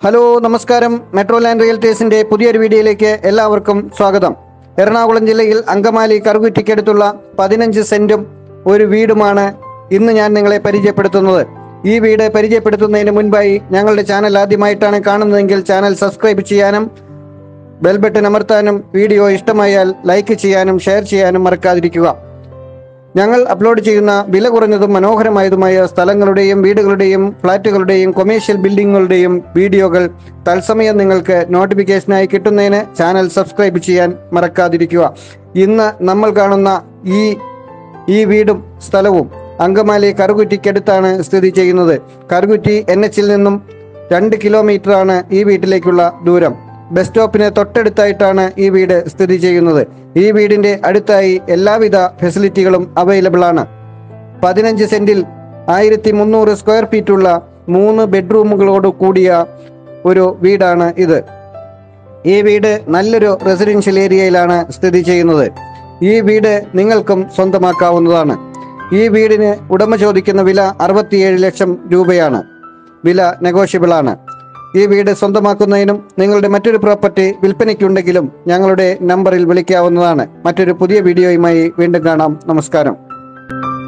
hello നമസ്കാരം metro land റിയൽറ്റേഴ്സിന്റെ പുതിയൊരു വീഡിയോയിലേക്ക് എല്ലാവർക്കും സ്വാഗതം എറണാകുളം ജില്ലയിൽ അങ്കമാലി കറുകുറ്റിക്കടുത്തുള്ള പതിനഞ്ച് സെന്റും ഒരു വീടുമാണ് ഇന്ന് ഞാൻ നിങ്ങളെ പരിചയപ്പെടുത്തുന്നത് ഈ വീട് പരിചയപ്പെടുത്തുന്നതിന് മുൻപായി ഞങ്ങളുടെ ചാനൽ ആദ്യമായിട്ടാണ് കാണുന്നതെങ്കിൽ ചാനൽ സബ്സ്ക്രൈബ് ചെയ്യാനും ബെൽ ബട്ടൺ അമർത്താനും വീഡിയോ ഇഷ്ടമായാൽ ലൈക്ക് ചെയ്യാനും ഷെയർ ചെയ്യാനും മറക്കാതിരിക്കുക ഞങ്ങൾ അപ്ലോഡ് ചെയ്യുന്ന വില കുറഞ്ഞതും മനോഹരമായതുമായ സ്ഥലങ്ങളുടെയും വീടുകളുടെയും ഫ്ളാറ്റുകളുടെയും കൊമേഴ്ഷ്യൽ ബിൽഡിങ്ങുകളുടെയും വീഡിയോകൾ തത്സമയം നിങ്ങൾക്ക് നോട്ടിഫിക്കേഷനായി കിട്ടുന്നതിന് ചാനൽ സബ്സ്ക്രൈബ് ചെയ്യാൻ മറക്കാതിരിക്കുക ഇന്ന് നമ്മൾ കാണുന്ന ഈ ഈ വീടും സ്ഥലവും അങ്കമാലി കറുകുറ്റിക്കടുത്താണ് സ്ഥിതി ചെയ്യുന്നത് കറുകുറ്റി എൻ എച്ചിൽ നിന്നും രണ്ട് കിലോമീറ്ററാണ് ഈ വീട്ടിലേക്കുള്ള ദൂരം ബസ് സ്റ്റോപ്പിന് തൊട്ടടുത്തായിട്ടാണ് ഈ വീട് സ്ഥിതി ചെയ്യുന്നത് ഈ വീടിന്റെ അടുത്തായി എല്ലാവിധ ഫെസിലിറ്റികളും അവൈലബിൾ ആണ് പതിനഞ്ച് സെന്റിൽ ആയിരത്തി മുന്നൂറ് സ്ക്വയർ ഫീറ്റുള്ള മൂന്ന് ബെഡ്റൂമുകളോട് കൂടിയ ഒരു വീടാണ് ഇത് ഈ വീട് നല്ലൊരു റെസിഡൻഷ്യൽ ഏരിയയിലാണ് സ്ഥിതി ചെയ്യുന്നത് ഈ വീട് നിങ്ങൾക്കും സ്വന്തമാക്കാവുന്നതാണ് ഈ വീടിന് ഉടമ ചോദിക്കുന്ന വില അറുപത്തിയേഴ് ലക്ഷം രൂപയാണ് വില നെഗോഷ്യബിൾ ആണ് ഈ വീട് സ്വന്തമാക്കുന്നതിനും നിങ്ങളുടെ മറ്റൊരു പ്രോപ്പർട്ടി വിൽപ്പനയ്ക്കുണ്ടെങ്കിലും ഞങ്ങളുടെ നമ്പറിൽ വിളിക്കാവുന്നതാണ് മറ്റൊരു പുതിയ വീഡിയോയുമായി വീണ്ടും കാണാം നമസ്കാരം